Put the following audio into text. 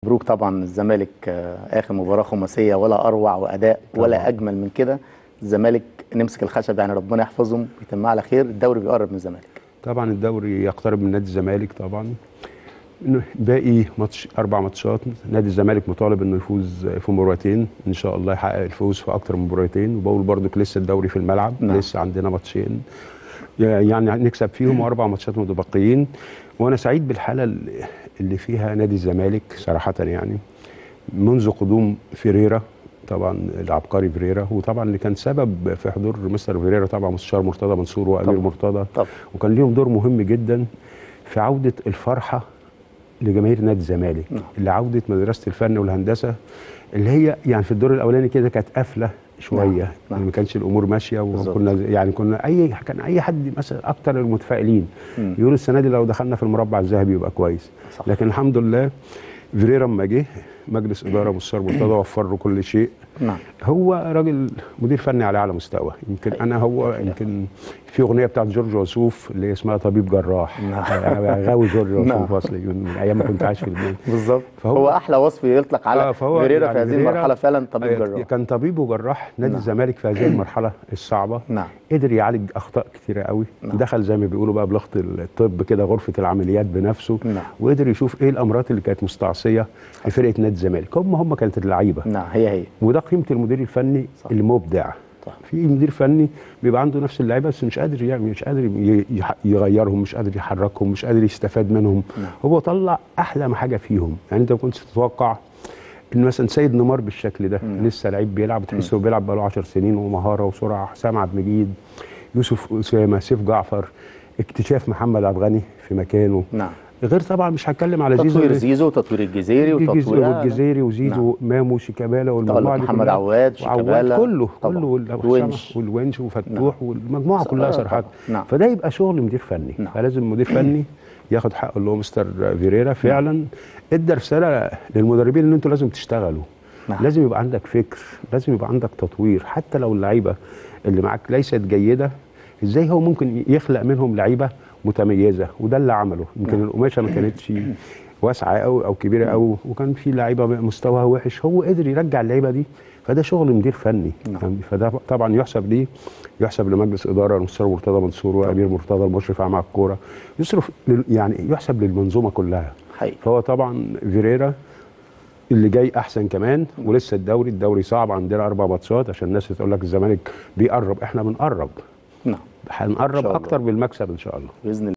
مبروك طبعا الزمالك آه، اخر مباراه خماسيه ولا اروع واداء ولا طبعاً. اجمل من كده الزمالك نمسك الخشب يعني ربنا يحفظهم ويتمها على خير الدوري بيقرب من الزمالك طبعا الدوري يقترب من نادي الزمالك طبعا إنه باقي ماتش اربع ماتشات نادي الزمالك مطالب انه يفوز في مباراتين ان شاء الله يحقق الفوز في اكتر من مباراتين وبقول برضك لسه الدوري في الملعب نعم. لسه عندنا ماتشين يعني نكسب فيهم واربع ماتشات متبقيين وانا سعيد بالحاله اللي- اللي فيها نادي الزمالك صراحه يعني منذ قدوم فيريرا طبعا العبقري فيريرا وطبعا اللي كان سبب في حضور مستر فيريرا طبعا مستشار مرتضى منصور وامير طبعاً. مرتضى طبعا وكان ليهم دور مهم جدا في عوده الفرحه لجماهير نادي الزمالك نعم. لعوده مدرسه الفن والهندسه اللي هي يعني في الدور الاولاني كده كانت قافله شويه نعم. يعني نعم. ما كانش الامور ماشيه بالظبط. وكنا يعني كنا اي كان اي حد مثلا اكتر المتفائلين مم. يقول السنه دي لو دخلنا في المربع الذهبي يبقى كويس صح. لكن الحمد لله فيريرا اما جه مجلس اداره مستشار مرتضى وفر له كل شيء نعم هو راجل مدير فني على اعلى مستوى يمكن انا هو يمكن في اغنيه بتاعت جورج وسوف اللي اسمها طبيب جراح نعم. أنا غاوي جورج نعم. وسوف اصلي من ايام ما كنت عايش في لبنان بالظبط فهو- هو احلى وصف يطلق على آه، فهو فيريرا يعني في هذه فيريرا- المرحله فعلا طبيب آه، جراح كان طبيب وجراح نادي نعم. الزمالك في هذه المرحله الصعبه نعم قدر يعالج اخطاء كتيره قوي نعم. ودخل زي ما بيقولوا بقى بلغه الطب كده غرفه العمليات بنفسه نعم. وقدر يشوف ايه الامراض اللي كانت مستعصيه في فرقه نادي الزمالك هم هم كانت اللعيبه نعم هي هي وده قيمه المدير الفني صح. المبدع صح. في مدير فني بيبقى عنده نفس اللعيبه بس مش قادر يعمل مش قادر ي- يح- يغيرهم مش قادر يحركهم مش قادر يستفاد منهم نعم. هو طلع احلى ما حاجه فيهم يعني انت ما كنتش تتوقع ان مثلا سيد نيمار بالشكل ده نعم. لسه لعيب بيلعب تحسه بيلعب بقاله 10 سنين ومهاره وسرعه حسام عبد المجيد يوسف اسامه سيف جعفر اكتشاف محمد عبد الغني في مكانه نعم غير طبعا مش هتكلم على زيزو تطوير زيزو وتطوير الجزيري الجز- وتطوير والجزيري وزيزو مامو شيكابالا والمجموعه دي محمد كلها. عواد، شيكابالا. كله طبعا. كله وال- والونش. والونش وفتوح والمجموعه صح، كلها آه، صراحه طبعا. نعم. فده يبقى شغل مدير فني نعم. فلازم مدير فني ياخد حقه اللي هو مستر فيريرا فعلا ادى رساله للمدربين ان انتوا لازم تشتغلوا نعم. لازم يبقى عندك فكر لازم يبقى عندك تطوير حتى لو اللعيبه اللي معاك ليست جيده ازاي هو ممكن يخلق منهم لعيبه متميزه وده اللي عمله يمكن القماشه ما كانتش واسعه قوي او كبيره قوي وكان في لعيبه مستواها وحش هو قدر يرجع اللعيبه دي فده شغل مدير فني نعم. يعني فده طبعا يحسب ليه يحسب لمجلس اداره المستشار مرتضى منصور وامير مرتضى المشرف على الكوره يصرف لل- يعني يحسب للمنظومه كلها حقيقي فهو طبعا فيريرا اللي جاي احسن كمان ولسه الدوري الدوري صعب عندنا اربع ماتشات عشان الناس تقول لك الزمالك بيقرب احنا بنقرب نعم إن هنقرب شاء الله. اكتر بالمكسب ان شاء الله باذن الله